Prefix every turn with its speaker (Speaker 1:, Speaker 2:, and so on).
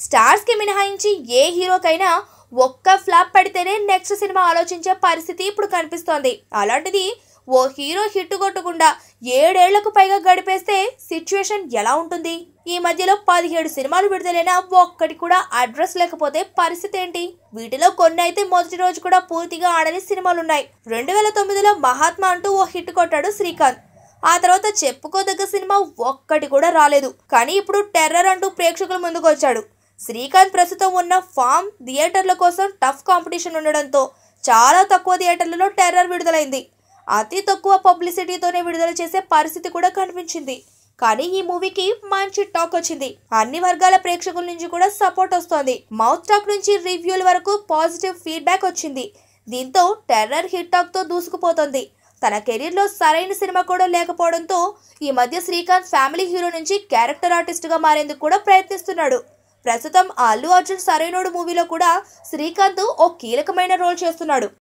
Speaker 1: stars కి మినహాయించి ఏ హీరోకైనా ఒక్క ఫ్లాప్ పడితేనే నెక్స్ట్ సినిమా ఆలోచించే పరిస్థితి ఇప్పుడు కనిపిస్తోంది అలాంటిది ఓ హీరో హిట్ కొట్టకుండా ఏడేళ్లకు పైగా గడిపేస్తే సిచ్యువేషన్ ఎలా ఉంటుంది ఈ మధ్యలో పదిహేడు సినిమాలు విడుదలైనా ఒక్కటి కూడా అడ్రస్ లేకపోతే పరిస్థితి ఏంటి వీటిలో కొన్ని అయితే మొదటి రోజు కూడా పూర్తిగా ఆడని సినిమాలున్నాయి రెండు వేల తొమ్మిదిలో మహాత్మా అంటూ ఓ హిట్ కొట్టాడు శ్రీకాంత్ ఆ తర్వాత చెప్పుకోదగ్గ సినిమా ఒక్కటి కూడా రాలేదు కానీ ఇప్పుడు టెర్రర్ అంటూ ప్రేక్షకుల ముందుకు వచ్చాడు శ్రీకాంత్ ప్రస్తుతం ఉన్న ఫామ్ థియేటర్ల కోసం టఫ్ కాంపిటీషన్ ఉండడంతో చాలా తక్కువ థియేటర్లలో టెర్రర్ విడుదలైంది అతి తక్కువ పబ్లిసిటీతోనే విడుదల చేసే పరిస్థితి కూడా కనిపించింది కానీ ఈ మూవీకి మంచి టాక్ వచ్చింది అన్ని వర్గాల ప్రేక్షకుల నుంచి కూడా సపోర్ట్ వస్తోంది మౌత్ టాక్ నుంచి రివ్యూల వరకు పాజిటివ్ ఫీడ్బ్యాక్ వచ్చింది దీంతో టెర్రర్ హిట్ టాక్ తో దూసుకుపోతోంది తన కెరీర్లో సరైన సినిమా కూడా లేకపోవడంతో ఈ మధ్య శ్రీకాంత్ ఫ్యామిలీ హీరో నుంచి క్యారెక్టర్ ఆర్టిస్ట్గా మారేందుకు కూడా ప్రయత్నిస్తున్నాడు ప్రస్తుతం అల్లు అర్జున్ సరైనోడు మూవీలో కూడా శ్రీకాంత్ ఓ కీలకమైన రోల్ చేస్తున్నాడు